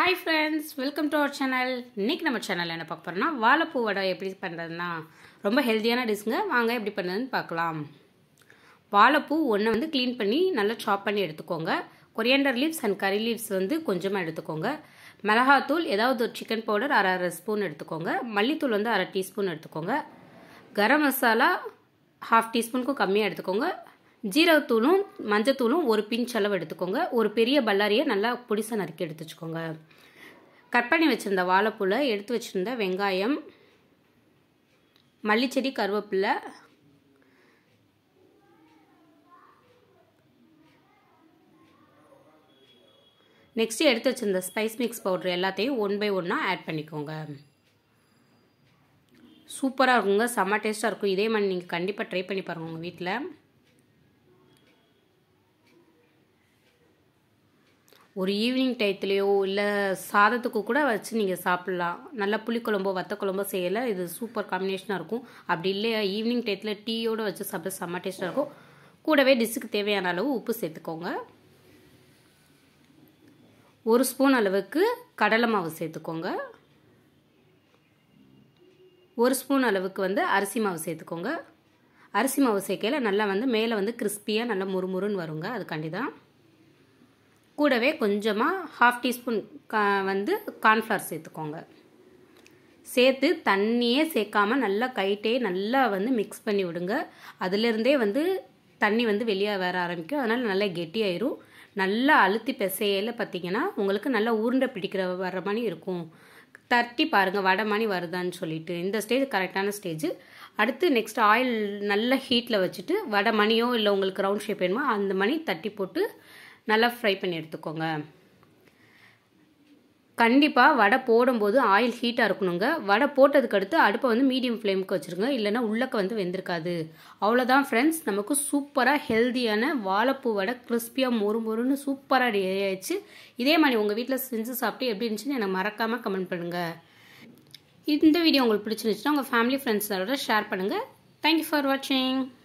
hi friends welcome to our channel இன்னைக்கு நம்ம சேனலில் என்ன பார்க்க போகிறோம்னா வாழைப்பூ வடை எப்படி பண்ணுறதுனா ரொம்ப ஹெல்த்தியான டிஷ்ங்க வாங்க எப்படி பண்ணுறதுன்னு பார்க்கலாம் வாழைப்பூ ஒன்றை வந்து க்ளீன் பண்ணி நல்லா சாப் பண்ணி எடுத்துக்கோங்க coriander leaves and curry leaves வந்து கொஞ்சமாக எடுத்துக்கோங்க மிளகாத்தூள் ஏதாவது ஒரு சிக்கன் பவுடர் அரை அரை ஸ்பூன் எடுத்துக்கோங்க மல்லித்தூள் வந்து அரை டீஸ்பூன் எடுத்துக்கோங்க கரம் மசாலா ஹாஃப் டீஸ்பூனுக்கும் கம்மியாக எடுத்துக்கோங்க ஜீரகத்தூளும் மஞ்சத்தூளும் ஒரு பிஞ்ச் அளவு எடுத்துக்கோங்க ஒரு பெரிய பல்லாரியை நல்லா பொடிசை நறுக்கி எடுத்து வச்சுக்கோங்க கட் பண்ணி வச்சுருந்த வாழைப்பூலை எடுத்து வச்சுருந்த வெங்காயம் மல்லிச்செடி கருவேப்பிலை நெக்ஸ்ட்டு எடுத்து வச்சுருந்த ஸ்பைஸ் மிக்ஸ் பவுடர் எல்லாத்தையும் ஒன் பை ஒன்னாக ஆட் பண்ணிக்கோங்க சூப்பராக இருக்குங்க செம்ம டேஸ்ட்டாக இருக்கும் இதே மாதிரி நீங்கள் கண்டிப்பாக ட்ரை பண்ணி பாருங்கள் உங்கள் வீட்டில் ஒரு ஈவினிங் டயத்துலேயோ இல்லை சாதத்துக்கு கூட வச்சு நீங்கள் சாப்பிட்லாம் நல்லா புளிக்குழம்போ வத்த குழம்போ செய்யலை இது சூப்பர் காம்பினேஷனாக இருக்கும் அப்படி இல்லையா ஈவினிங் டயத்தில் டீயோடு வச்சு சாப்பிட செம்ம டேஸ்ட்டாக இருக்கும் கூடவே டிஷ்ஷுக்கு தேவையான அளவு உப்பு சேர்த்துக்கோங்க ஒரு ஸ்பூன் அளவுக்கு கடலை மாவு சேர்த்துக்கோங்க ஒரு ஸ்பூன் அளவுக்கு வந்து அரிசி மாவு சேர்த்துக்கோங்க அரிசி மாவு சேர்க்கையில் நல்லா வந்து மேலே வந்து கிறிஸ்பியாக நல்லா முறுமுறுன்னு வருங்க அதுக்காண்டி தான் கூடவே கொஞ்சமாக ஹாஃப் டீஸ்பூன் கா வந்து கார்ன்ஃப்ளவர் சேர்த்துக்கோங்க சேர்த்து தண்ணியே சேர்க்காம நல்லா கைட்டே நல்லா வந்து மிக்ஸ் பண்ணி விடுங்க அதுலேருந்தே வந்து தண்ணி வந்து வெளியே வர ஆரம்பிக்கும் அதனால் நல்லா கெட்டியாயிரும் நல்லா அழுத்தி பிசையில் பார்த்தீங்கன்னா உங்களுக்கு நல்லா உருண்டை பிடிக்கிற வர்ற மாதிரி இருக்கும் தட்டி பாருங்கள் வடை மணி வருதான்னு சொல்லிட்டு இந்த ஸ்டேஜ் கரெக்டான ஸ்டேஜ் அடுத்து நெக்ஸ்ட் ஆயில் நல்ல ஹீட்டில் வச்சுட்டு வடை மணியோ இல்லை உங்களுக்கு ரவுண்ட் ஷேப் வேணுமோ அந்த மணி தட்டி போட்டு நல்லா ஃப்ரை பண்ணி எடுத்துக்கோங்க கண்டிப்பாக வடை போடும்போது ஆயில் ஹீட்டாக இருக்கணுங்க வடை போட்டதுக்கு அடுத்து அடுப்பை வந்து மீடியம் ஃப்ளேமுக்கு வச்சுருங்க இல்லைனா உள்ளக்க வந்து வெந்திருக்காது அவ்வளோதான் ஃப்ரெண்ட்ஸ் நமக்கு சூப்பராக ஹெல்த்தியான வாழைப்பூ வடை கிறிஸ்பியாக மொறு மொறுன்னு சூப்பராக ரெடி ஆயிடுச்சு இதே மாதிரி உங்கள் வீட்டில் செஞ்சு சாப்பிட்டு எப்படி இருந்துச்சுன்னு எனக்கு மறக்காமல் கமெண்ட் பண்ணுங்கள் இந்த வீடியோ உங்களுக்கு பிடிச்சிருந்துச்சுன்னா உங்கள் ஃபேமிலி ஃப்ரெண்ட்ஸோட ஷேர் பண்ணுங்கள் தேங்க்யூ ஃபார் வாட்சிங்